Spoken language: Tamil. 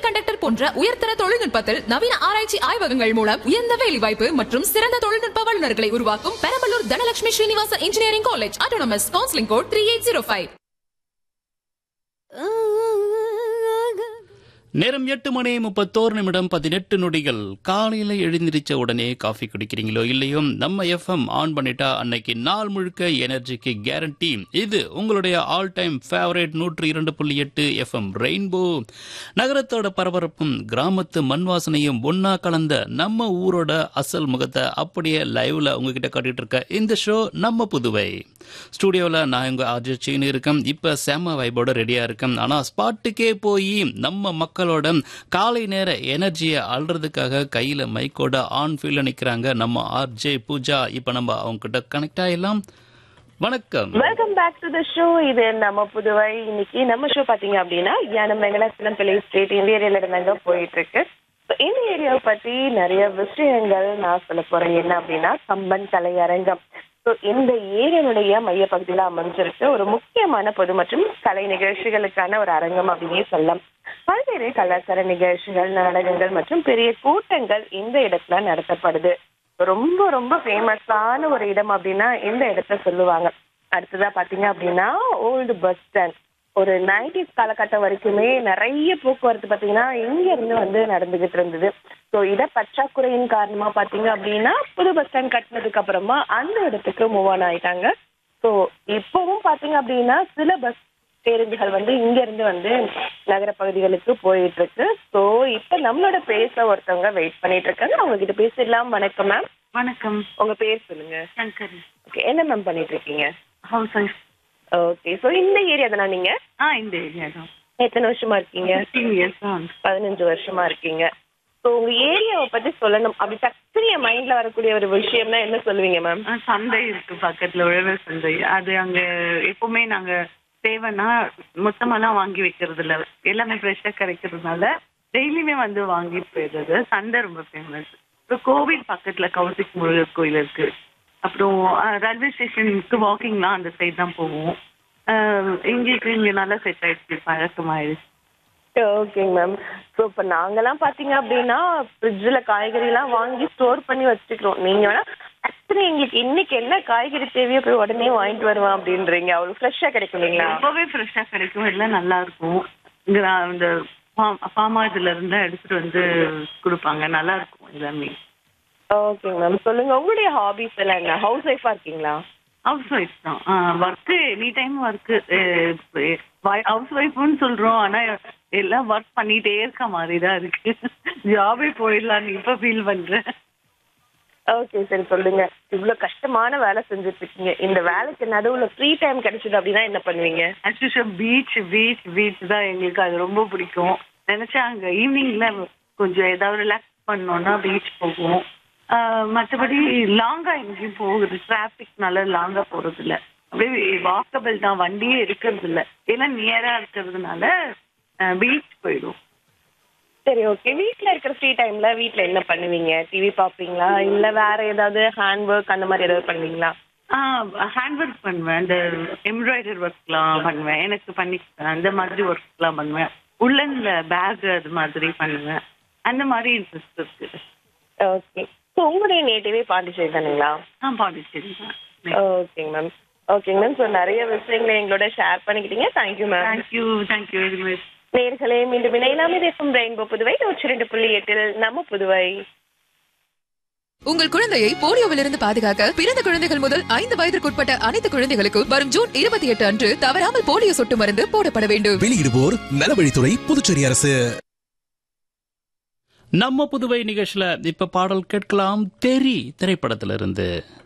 செமிகண்டக்டர் போன்ற உயர்தர தொழில்நுட்பத்தில் நவீன ஆராய்ச்சி ஆய்வகங்கள் மூலம் உயர்ந்த வேலைவாய்ப்பு மற்றும் சிறந்த தொழில்நுட்ப வல்லுநர்களை உருவாக்கும் Perambalur Dhanalakshmi Srinivasa engineering college autonomous counselling code three eight zero five நேரம் எட்டு மணி முப்பத்தோரு நிமிடம் பதினெட்டு நொடிகள் காலையில எழுந்திரிச்ச உடனே காஃபி குடிக்கிறீங்களோ இல்லையோ நம்ம எஃப்எம் ஆன் பண்ணிட்டா அன்னைக்கு நாள் முழுக்க எனர்ஜிக்கு கேரண்டி இது உங்களுடைய ஆல் டைம் ஃபேவரேட் நூற்றி இரண்டு புள்ளி எட்டு எஃப்எம் ரெயின்போ நகரத்தோட பரபரப்பும் கிராமத்து மண் வாசனையும் ஒன்னா கலந்த நம்ம ஊரோட அசல் முகத்தை அப்படியே லைவ்ல உங்ககிட்ட காட்டிட்டு இருக்க இந்த ஷோ நம்ம புதுவை ஸ்டூடியோவில் நான் உங்க ஆர்ஜி சீனு இருக்கேன் இப்போ செம வைபோட ரெடியா இருக்கேன் ஆனா ஸ்பாட்டுக்கே போய் நம்ம மக்களோட காலை நேர எனர்ஜியை அல்றதுக்காக கையில மைக்கோட ஆன் ஃபீல்ல நிக்கிறாங்க நம்ம ஆர்ஜே பூஜா இப்போ நம்ம அவங்க கிட்ட கனெக்ட் ஆயிடலாம் வணக்கம் welcome back to the show இது நம்ம புதுவை இன்னைக்கு நம்ம ஷோ பாத்தீங்க அப்படின்னா யானம் வெங்கடாச்சலம் பிள்ளை ஸ்ட்ரீட் இந்த ஏரியால இருந்தாங்க போயிட்டு இருக்கு So, இந்த ஏரியாவை பத்தி நிறைய விஷயங்கள் நான் சொல்ல போறேன் என்ன அப்படின்னா கம்பன் கலையரங்கம் ஸோ இந்த ஏரியாவுடைய மைய பகுதியில் அமைஞ்சிருக்கு ஒரு முக்கியமான பொது மற்றும் கலை நிகழ்ச்சிகளுக்கான ஒரு அரங்கம் அப்படின்னே சொல்லலாம் பல்வேறு கலாச்சார நிகழ்ச்சிகள் நாடகங்கள் மற்றும் பெரிய கூட்டங்கள் இந்த இடத்துல நடத்தப்படுது ரொம்ப ரொம்ப ஃபேமஸான ஒரு இடம் அப்படின்னா இந்த இடத்த சொல்லுவாங்க அடுத்ததா பாத்தீங்க அப்படின்னா ஓல்டு பஸ் ஸ்டாண்ட் ஒரு நைன்டிஸ் காலகட்டம் வரைக்குமே நிறைய போக்குவரத்து பாத்தீங்கன்னா இங்க இருந்து வந்து நடந்துகிட்டு இருந்தது ஸோ இட பற்றாக்குறையின் காரணமா பாத்தீங்க அப்படின்னா புது பஸ் ஸ்டாண்ட் கட்டினதுக்கு அப்புறமா அந்த இடத்துக்கு மூவ் ஆன் ஆயிட்டாங்க ஸோ இப்பவும் பாத்தீங்க அப்படின்னா சில பஸ் பேருந்துகள் வந்து இங்க இருந்து வந்து நகர பகுதிகளுக்கு போயிட்டு இருக்கு ஸோ இப்ப நம்மளோட பேச ஒருத்தவங்க வெயிட் பண்ணிட்டு இருக்காங்க அவங்க கிட்ட பேசிடலாம் வணக்கம் மேம் வணக்கம் உங்க பேர் சொல்லுங்க சங்கர் ஓகே என்ன மேம் பண்ணிட்டு இருக்கீங்க ஹவுஸ் ஒய்ஃப் ஓகே ஸோ இந்த ஏரியா தானே நீங்க ஆ இந்த ஏரியா தான் எத்தனை வருஷமா இருக்கீங்க ஃபிஃப்டீன் இயர்ஸ் தான் பதினஞ்சு வருஷமா இருக்கீங்க ஸோ உங்க ஏரியாவை பத்தி சொல்லணும் அப்படி டக்குனு என் மைண்ட்ல வரக்கூடிய ஒரு விஷயம்னா என்ன சொல்லுவீங்க மேம் ஆ, சந்தை இருக்கு பக்கத்துல உழவர் சந்தை அது அங்க எப்பவுமே நாங்க தேவைன்னா மொத்தமாலாம் வாங்கி வைக்கிறது இல்ல எல்லாமே ஃப்ரெஷ்ஷா கிடைக்கிறதுனால டெய்லியுமே வந்து வாங்கிட்டு போயிடுறது சந்தை ரொம்ப ஃபேமஸ் அப்புறம் கோவில் பக்கத்துல கௌசிக் முருகர் கோயில் இருக்கு அப்புறம் ரயில்வே ஸ்டேஷனுக்கு வாக்கிங்லாம் அந்த சைடு தான் போவோம் ஆ, எங்களுக்கு இங்க நல்லா செட் ஆயிடுச்சு பழக்கமாயிடுச்சு ஓகேங்க மேம் ஸோ இப்போ நாங்கெல்லாம் பார்த்தீங்க அப்படின்னா ஃப்ரிட்ஜில் காய்கறிலாம் வாங்கி ஸ்டோர் பண்ணி வச்சுக்கிறோம் நீங்கள் வேணா ஆக்சுவலி எங்களுக்கு இன்னைக்கு என்ன காய்கறி தேவையோ போய் உடனே வாங்கிட்டு வருவேன் அப்படின்றீங்க அவ்வளோ ஃப்ரெஷ்ஷாக கிடைக்கும் இல்லைங்களா ரொம்பவே ஃப்ரெஷ்ஷா கிடைக்கும் எல்லாம் நல்லா இருக்கும் இங்க நான் இந்த ஃபார்மா இதுல இருந்து எடுத்துட்டு வந்து கொடுப்பாங்க நல்லா இருக்கும் எல்லாமே ஓகேங்க மேம் சொல்லுங்க உங்களுடைய ஹாபிஸ் எல்லாம் என்ன ஹவுஸ் ஒய்ஃபாக இருக்கீங்களா ஹவுஸ் ஒய்ஃப் தான் work any time work house ஒய்ஃப்னு சொல்றோம் ஆனா எல்லாம் ஒர்க் பண்ணிட்டே இருக்க மாதிரி தான் இருக்கு ஜாபே போயிடலான்னு இப்ப ஃபீல் பண்றேன் ஓகே சரி சொல்லுங்க இவ்வளோ கஷ்டமான வேலை செஞ்சுட்டு இருக்கீங்க இந்த வேலைக்கு நடுவில் ஃப்ரீ டைம் கிடைச்சது அப்படின்னா என்ன பண்ணுவீங்க அஸ்யூஷுவல் பீச் பீச் பீச் தான் எங்களுக்கு அது ரொம்ப பிடிக்கும் நினைச்சா அங்க ஈவினிங்ல கொஞ்சம் ஏதாவது ரிலாக்ஸ் பண்ணோம்னா பீச் போவோம் ஆஹ் மற்றபடி லாங்கா எங்கேயும் போகுது டிராஃபிக்னால லாங்கா போறது இல்ல அப்படியே வாக்கபிள் தான் வண்டியே இருக்கிறது இல்ல ஏன்னா நியரா இருக்கிறதுனால பீச் போயிடும் சரி ஓகே வீட்டில் இருக்கிற ஃப்ரீ டைம்ல வீட்டில் என்ன பண்ணுவீங்க டிவி பார்ப்பீங்களா இல்லை வேற ஏதாவது ஹேண்ட் ஒர்க் அந்த மாதிரி ஏதாவது பண்ணுவீங்களா ஹேண்ட் ஒர்க் பண்ணுவேன் இந்த எம்ப்ராய்டரி ஒர்க்லாம் பண்ணுவேன் எனக்கு பண்ணி அந்த மாதிரி ஒர்க்லாம் பண்ணுவேன் உள்ளன்ல பேக் அது மாதிரி பண்ணுவேன் அந்த மாதிரி இன்ட்ரெஸ்ட் இருக்கு ஓகே ஸோ உங்களுடைய நேட்டிவே பாண்டிச்சேரி தானுங்களா ஆ பாண்டிச்சேரி தான் ஓகேங்க மேம் ஓகேங்க மேம் ஸோ நிறைய விஷயங்களை எங்களோட ஷேர் பண்ணிக்கிட்டீங்க thank you ma'am thank you thank you very much நேர்களே மீண்டும் இணையலாம் இது எஃப்எம் ரெயின்போ புதுவை நூற்றி ரெண்டு புள்ளி எட்டில் நம்ம புதுவை உங்கள் குழந்தையை போலியோவிலிருந்து பாதுகாக்க பிறந்த குழந்தைகள் முதல் ஐந்து வயதிற்குட்பட்ட அனைத்து குழந்தைகளுக்கும் வரும் ஜூன் இருபத்தி எட்டு அன்று தவறாமல் போலியோ சொட்டு மருந்து போடப்பட வேண்டும் வெளியிடுவோர் நலவழித்துறை புதுச்சேரி அரசு நம்ம புதுவை நிகழ்ச்சியில இப்ப பாடல் கேட்கலாம் தெரி திரைப்படத்திலிருந்து